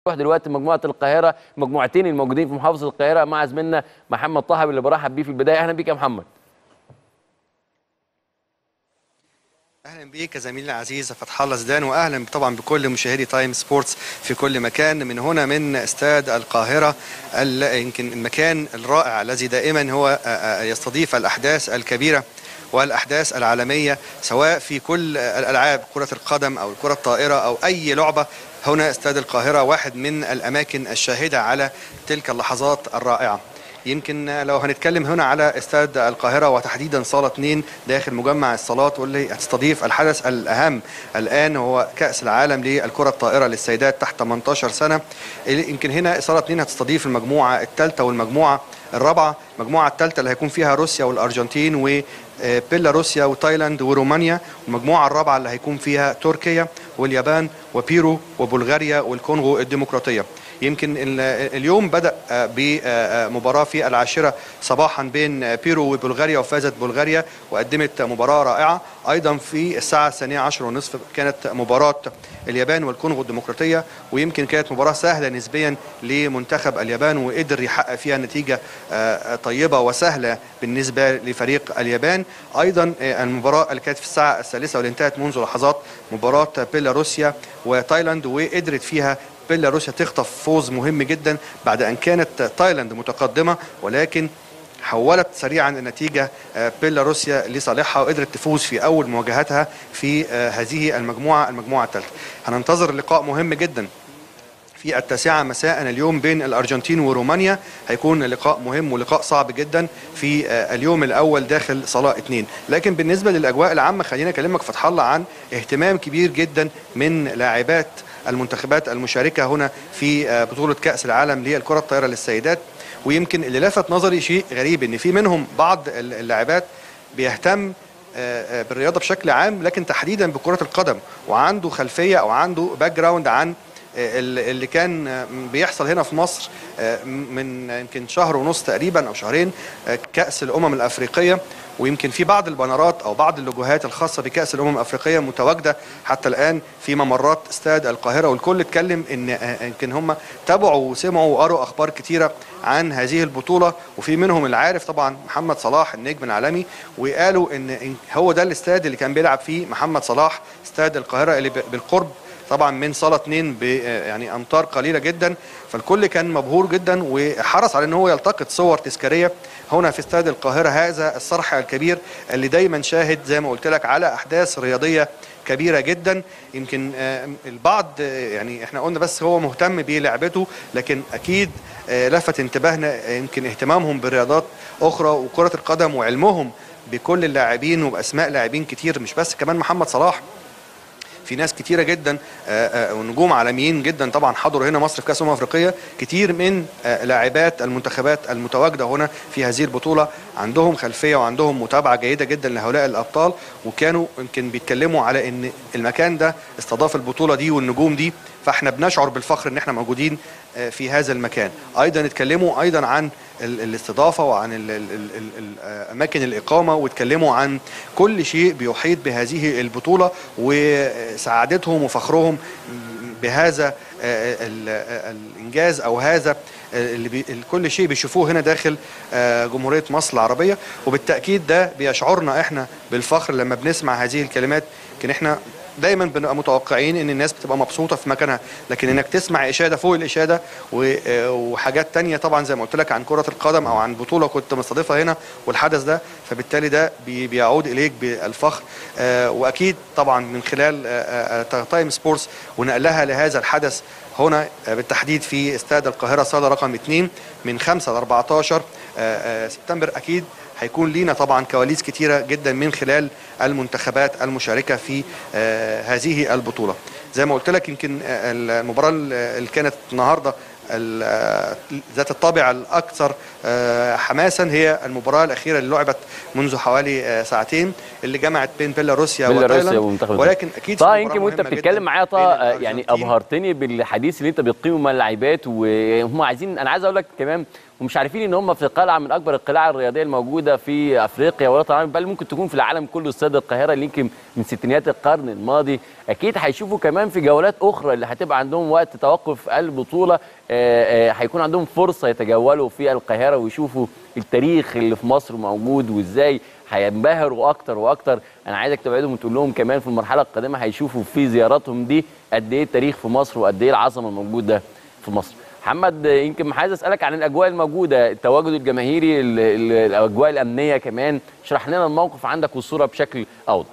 نروح دلوقتي مجموعه القاهره مجموعتين الموجودين في محافظه القاهره مع زميلنا محمد طه اللي برحب بيه في البدايه اهلا بيك يا محمد اهلا بيك يا زميلي العزيز فتح الله زدان واهلا طبعا بكل مشاهدي تايم سبورتس في كل مكان من هنا من استاد القاهره يمكن المكان الرائع الذي دائما هو يستضيف الاحداث الكبيره والاحداث العالميه سواء في كل الالعاب كره القدم او الكره الطائره او اي لعبه هنا استاد القاهره واحد من الاماكن الشاهده على تلك اللحظات الرائعه يمكن لو هنتكلم هنا على استاد القاهره وتحديدا صاله 2 داخل مجمع الصالات واللي هتستضيف الحدث الاهم الان هو كاس العالم للكره الطائره للسيدات تحت 18 سنه يمكن هنا صاله 2 هتستضيف المجموعه الثالثه والمجموعه الرابعه المجموعه الثالثه اللي هيكون فيها روسيا والارجنتين و بيلاروسيا وتايلاند ورومانيا والمجموعه الرابعه اللي هيكون فيها تركيا واليابان وبيرو وبلغاريا والكونغو الديمقراطيه يمكن اليوم بدا بمباراه في العاشره صباحا بين بيرو وبلغاريا وفازت بلغاريا وقدمت مباراه رائعه ايضا في الساعه الثانيه عشر ونصف كانت مباراه اليابان والكونغو الديمقراطيه ويمكن كانت مباراه سهله نسبيا لمنتخب اليابان وقدر يحقق فيها نتيجه طيبه وسهله بالنسبه لفريق اليابان ايضا المباراه اللي كانت في الساعه الثالثه واللي انتهت منذ لحظات مباراه بيلاروسيا وتايلاند وقدرت فيها بيلاروسيا تخطف فوز مهم جدا بعد ان كانت تايلاند متقدمه ولكن حولت سريعا النتيجة بيلاروسيا لصالحها وقدرت تفوز في أول مواجهاتها في هذه المجموعة المجموعة الثالثة هننتظر لقاء مهم جدا في التاسعة مساء اليوم بين الأرجنتين ورومانيا هيكون لقاء مهم ولقاء صعب جدا في اليوم الأول داخل صلاة اثنين لكن بالنسبة للأجواء العامة خلينا أكلمك فتح الله عن اهتمام كبير جدا من لاعبات المنتخبات المشاركة هنا في بطولة كأس العالم للكرة الطائرة للسيدات ويمكن اللي لفت نظري شيء غريب ان في منهم بعض اللاعبات بيهتم بالرياضه بشكل عام لكن تحديدا بكره القدم وعنده خلفيه او عنده باك جراوند عن اللي كان بيحصل هنا في مصر من يمكن شهر ونص تقريبا او شهرين كاس الامم الافريقيه ويمكن في بعض البنرات او بعض اللوجوهات الخاصه بكاس الامم الافريقيه متواجده حتى الان في ممرات استاد القاهره والكل اتكلم ان يمكن هم تابعوا وسمعوا وقروا اخبار كتيره عن هذه البطوله وفي منهم اللي عارف طبعا محمد صلاح النجم العالمي وقالوا ان هو ده الاستاد اللي كان بيلعب فيه محمد صلاح استاد القاهره اللي بالقرب طبعا من صاله 2 ب يعني امتار قليله جدا فالكل كان مبهور جدا وحرص على ان هو يلتقط صور تذكاريه هنا في استاد القاهره هذا الصرح الكبير اللي دايما شاهد زي ما قلت لك على احداث رياضيه كبيره جدا يمكن البعض يعني احنا قلنا بس هو مهتم بلعبته لكن اكيد لفت انتباهنا يمكن اهتمامهم برياضات اخرى وكره القدم وعلمهم بكل اللاعبين وباسماء لاعبين كتير مش بس كمان محمد صلاح في ناس كتيرة جدا ونجوم عالميين جدا طبعا حضروا هنا مصر في كأس الأمم الأفريقية كتير من لاعبات المنتخبات المتواجدة هنا في هذه البطولة عندهم خلفية وعندهم متابعة جيدة جدا لهؤلاء الأبطال وكانوا يمكن بيتكلموا على إن المكان ده استضاف البطولة دي والنجوم دي فاحنا بنشعر بالفخر ان احنا موجودين في هذا المكان ايضا اتكلموا ايضا عن الاستضافه وعن اماكن الاقامه واتكلموا عن كل شيء بيحيط بهذه البطوله وسعادتهم وفخرهم بهذا الانجاز او هذا اللي بي كل شيء بيشوفوه هنا داخل جمهوريه مصر العربيه وبالتاكيد ده بيشعرنا احنا بالفخر لما بنسمع هذه الكلمات يمكن احنا دايما بنبقى متوقعين ان الناس بتبقى مبسوطه في مكانها لكن انك تسمع اشاده فوق الاشاده وحاجات تانية طبعا زي ما قلت لك عن كره القدم او عن بطوله كنت مستضيفها هنا والحدث ده فبالتالي ده بيعود اليك بالفخر واكيد طبعا من خلال تايم سبورتس ونقلها لهذا الحدث هنا بالتحديد في استاد القاهره صاله رقم 2 من 5 ل 14 سبتمبر اكيد هيكون لينا طبعا كواليس كتيره جدا من خلال المنتخبات المشاركه في هذه البطوله زي ما قلت لك يمكن المباراه اللي كانت النهارده ذات الطابع الاكثر حماسا هي المباراه الاخيره اللي لعبت منذ حوالي ساعتين اللي جمعت بين بيلاروسيا وتايلاند ولكن اكيد طه يمكن وانت بتتكلم معايا طه يعني ابهرتني بالحديث اللي انت بتقيمه مع اللاعبات وهم عايزين انا عايز اقول لك كمان ومش عارفين ان هم في قلعه من اكبر القلاع الرياضيه الموجوده في افريقيا والوطن العربي بل ممكن تكون في العالم كله استاد القاهره اللي يمكن من ستينيات القرن الماضي اكيد هيشوفوا كمان في جولات اخرى اللي هتبقى عندهم وقت توقف البطوله آه، آه، هيكون عندهم فرصه يتجولوا في القاهره ويشوفوا التاريخ اللي في مصر موجود وازاي هينبهروا اكتر واكتر انا عايزك تبعدهم وتقول لهم كمان في المرحله القادمه هيشوفوا في زياراتهم دي قد ايه التاريخ في مصر وقد ايه العظمه الموجوده في مصر محمد آه، يمكن عايز اسالك عن الاجواء الموجوده التواجد الجماهيري ال- ال- الاجواء الامنيه كمان اشرح لنا الموقف عندك والصوره بشكل اوضح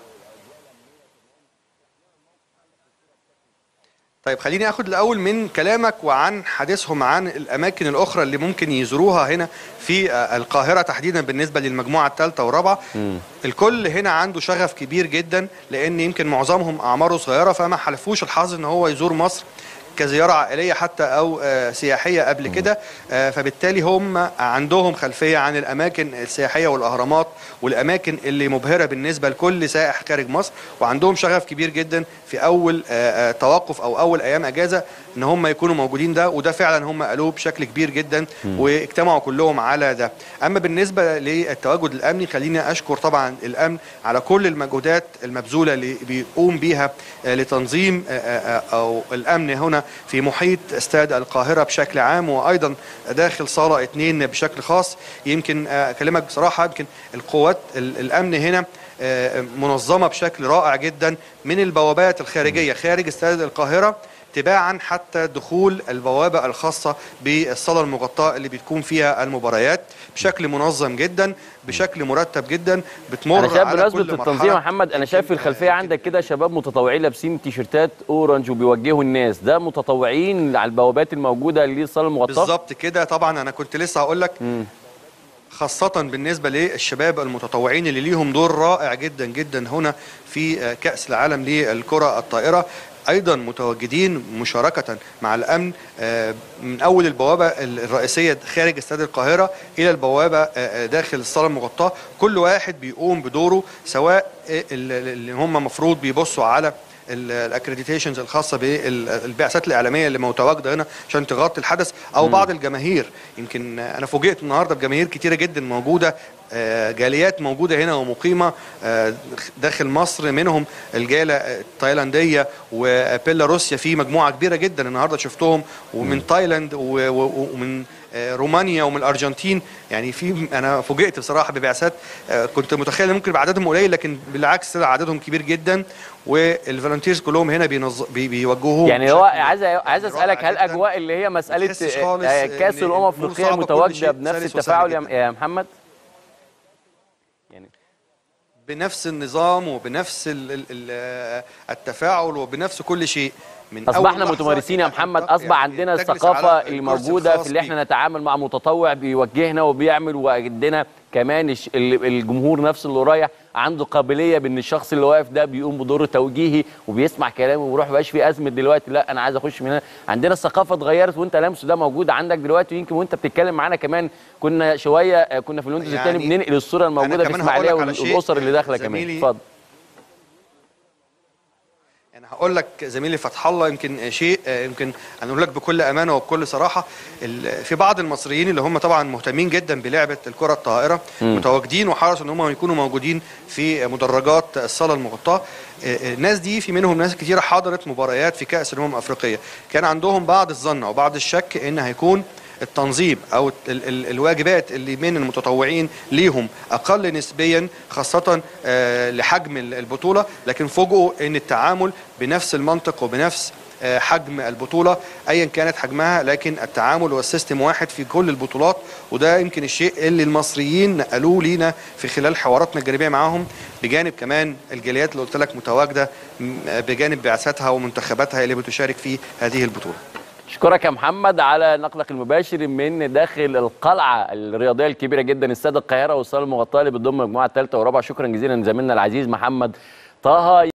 طيب خليني اخد الاول من كلامك وعن حديثهم عن الاماكن الاخرى اللي ممكن يزوروها هنا في آه، القاهره تحديدا بالنسبه للمجموعه الثالثه والرابعه الكل هنا عنده شغف كبير جدا لان يمكن معظمهم اعماره صغيره فما حلفوش الحظ ان هو يزور مصر كزياره عائليه حتى او آه، سياحيه قبل كده آه، فبالتالي هم عندهم خلفيه عن الاماكن السياحيه والاهرامات والاماكن اللي مبهره بالنسبه لكل سائح خارج مصر وعندهم شغف كبير جدا في اول آه، آه، توقف او اول ايام اجازه ان هم يكونوا موجودين ده وده فعلا هم قالوه بشكل كبير جدا واجتمعوا كلهم على ده اما بالنسبه للتواجد الامني خليني اشكر طبعا الامن على كل المجهودات المبذوله اللي بيقوم بيها آه، لتنظيم آه، آه، او الامن هنا في محيط استاد القاهره بشكل عام وايضا داخل صاله اثنين بشكل خاص يمكن آه، اكلمك بصراحه يمكن القوات ال- الامن هنا آه، منظمه بشكل رائع جدا من البوابات الخارجيه خارج استاد القاهره تباعا حتى دخول البوابه الخاصه بالصاله المغطاه اللي بتكون فيها المباريات بشكل منظم جدا بشكل مرتب جدا بتمر انا شايف على بمناسبه كل التنظيم مرحلة. يا محمد انا شايف في يمكن- الخلفيه عندك كده شباب متطوعين لابسين تيشيرتات اورنج وبيوجهوا الناس ده متطوعين على البوابات الموجوده للصاله المغطاه بالظبط كده طبعا انا كنت لسه هقول لك خاصة بالنسبة للشباب المتطوعين اللي ليهم دور رائع جدا جدا هنا في آه، كأس العالم للكرة الطائرة ايضا متواجدين مشاركه مع الامن آه، من اول البوابه الرئيسيه خارج استاد القاهره الى البوابه آه، آه، داخل الصاله المغطاه كل واحد بيقوم بدوره سواء آه، اللي هم مفروض بيبصوا على الاكريديتيشنز الخاصه بالبعثات الاعلاميه اللي متواجده هنا عشان تغطي الحدث او بعض الجماهير يمكن انا فوجئت النهارده بجماهير كتيره جدا موجوده آه، جاليات موجوده هنا ومقيمه آه، داخل مصر منهم الجاله التايلانديه وبيلاروسيا في مجموعه كبيره جدا النهارده شفتهم ومن تايلاند و- و- ومن آه، رومانيا ومن الارجنتين يعني في انا فوجئت بصراحه ببعثات آه، كنت متخيل إن ممكن يبقى عددهم قليل لكن بالعكس طلع عددهم كبير جدا والفولunteers كلهم هنا بينظ... بي... بيوجهوهم يعني هو بشكل عايز عايز رائع اسالك هل جداً. اجواء اللي هي مساله ما تحسش خالص آه، كاس إن الامم الأمور الافريقيه صعبة، كل متواجده شيء بنفس سلس التفاعل وسهل يا يا محمد يعني بنفس النظام وبنفس ال... ال... ال... التفاعل وبنفس كل شيء من أول اصبحنا لحظة متمارسين يا إلى أن محمد تق- اصبح يعني عندنا تجلس الثقافه على اللي الكرسي موجوده الخاص في اللي بيك. احنا نتعامل مع متطوع بيوجهنا وبيعمل وعندنا كمان الش- ال- الجمهور نفسه اللي رايح عنده قابليه بان الشخص اللي واقف ده بيقوم بدور توجيهي وبيسمع كلامه ويروح مبقاش في ازمه دلوقتي لا انا عايز اخش من هنا عندنا الثقافه اتغيرت وانت لامسه ده موجود عندك دلوقتي ويمكن وانت بتتكلم معانا كمان كنا شويه آه، كنا في الويندوز يعني الثاني بننقل الصوره الموجوده في كمان اسماعيليه هقولك على شيء، والاسر اللي داخله كمان زميلي اتفضل يعني هقول لك زميلي فتح الله يمكن شيء آه، يمكن انا اقول لك بكل امانه وبكل صراحه ال- في بعض المصريين اللي هم طبعا مهتمين جدا بلعبه الكره الطائره متواجدين وحرصوا ان هم يكونوا موجودين في مدرجات الصاله المغطاه آه، آه، الناس دي في منهم ناس كتيره حضرت مباريات في كاس الامم الافريقيه كان عندهم بعض الظن او بعض الشك ان هيكون التنظيم او ال ال الواجبات اللي من المتطوعين ليهم اقل نسبيا خاصه آه، لحجم ال- البطوله لكن فوجئوا ان التعامل بنفس المنطق وبنفس آه، حجم البطوله ايا كانت حجمها لكن التعامل والسيستم واحد في كل البطولات وده يمكن الشيء اللي المصريين نقلوه لينا في خلال حواراتنا الجانبيه معاهم بجانب كمان الجاليات اللي قلت لك متواجده م- بجانب بعثاتها ومنتخباتها اللي بتشارك في هذه البطوله اشكرك يا محمد على نقلك المباشر من داخل القلعه الرياضيه الكبيره جدا استاد القاهره والصاله المغطاه اللي بتضم المجموعه الثالثه والرابعه شكرا جزيلا لزميلنا العزيز محمد طه